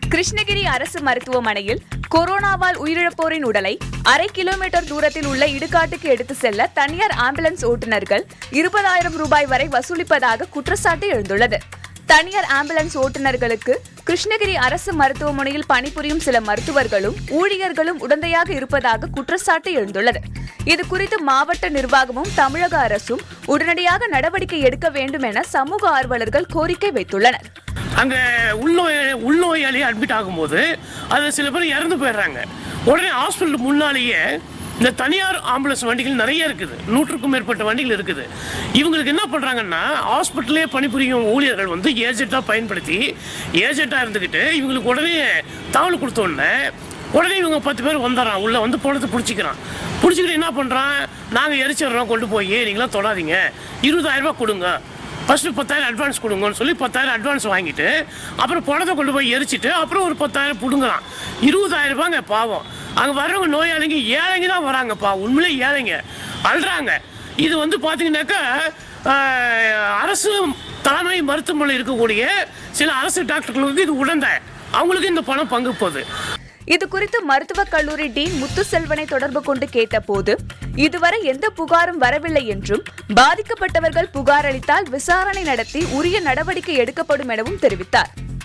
கிருஷ்ணகிரி அரசு மருத்துவமனையில் கொரோனாவால் உயிரிழப்போரின் உடலை அரை கிலோமீட்டர் தூரத்தில் உள்ள இடுகாட்டுக்கு எடுத்து செல்ல தனியார் ஆம்புலன்ஸ் ஓட்டுநர்கள் இருபதாயிரம் ரூபாய் வரை வசூலிப்பதாக குற்றச்சாட்டு எழுந்துள்ளது தனியார் ஆம்புலன்ஸ் ஓட்டுநர்களுக்கு கிருஷ்ணகிரி அரசு மருத்துவமனையில் பணிபுரியும் சில மருத்துவர்களும் ஊழியர்களும் உடந்தையாக இருப்பதாக குற்றச்சாட்டு எழுந்துள்ளது இது குறித்து மாவட்ட நிர்வாகமும் தமிழக அரசும் உடனடியாக நடவடிக்கை எடுக்க வேண்டும் என சமூக ஆர்வலர்கள் கோரிக்கை வைத்துள்ளனர் அங்கே உள்நோய் உள்நோயாளி அட்மிட் ஆகும்போது அதில் சில பேர் இறந்து போயிடுறாங்க உடனே ஹாஸ்பிட்டல் முன்னாலேயே இந்த தனியார் ஆம்புலன்ஸ் வண்டிகள் நிறைய இருக்குது நூற்றுக்கும் மேற்பட்ட வண்டிகள் இருக்குது இவங்களுக்கு என்ன பண்ணுறாங்கன்னா ஹாஸ்பிட்டலே பணிபுரியும் ஊழியர்கள் வந்து ஏஜென்ட்டாக பயன்படுத்தி ஏஜென்ட்டாக இருந்துக்கிட்டு இவங்களுக்கு உடனே தகவல் கொடுத்த உடனே உடனே இவங்க பத்து பேர் வந்துடுறான் உள்ளே வந்து பணத்தை பிடிச்சிக்கிறான் பிடிச்சிக்கிட்டு என்ன பண்ணுறான் நாங்கள் எரிச்சிடுறோம் கொண்டு போய் நீங்களாம் தொடாதீங்க இருபதாயிரம் ரூபாய் கொடுங்க ஃபஸ்ட்டு பத்தாயிரம் அட்வான்ஸ் கொடுங்கன்னு சொல்லி பத்தாயிரம் அட்வான்ஸ் வாங்கிட்டு அப்புறம் பணத்தை கொண்டு போய் எரிச்சிட்டு அப்புறம் ஒரு பத்தாயிரம் பிடுங்குறான் இருபதாயிரம் ரூபாங்க பாவம் அங்கே வர்றவங்க நோயாளிங்க ஏழைங்க தான் வராங்கப்பா உண்மையிலே ஏழைங்க அழுறாங்க இது வந்து பார்த்தீங்கன்னாக்கா ஆஹ், அரசு தலைமை மருத்துவமனை இருக்கக்கூடிய சில அரசு டாக்டர்களுக்கு இது உடந்த அவங்களுக்கு இந்த பணம் பங்கு போகுது இது குறித்து மருத்துவக் கல்லூரி டீன் முத்துசெல்வனை தொடர்பு கொண்டு கேட்டபோது இதுவரை எந்த புகாரும் வரவில்லை என்றும் பாதிக்கப்பட்டவர்கள் புகார் அளித்தால் விசாரணை நடத்தி உரிய நடவடிக்கை எடுக்கப்படும் எனவும் தெரிவித்தார்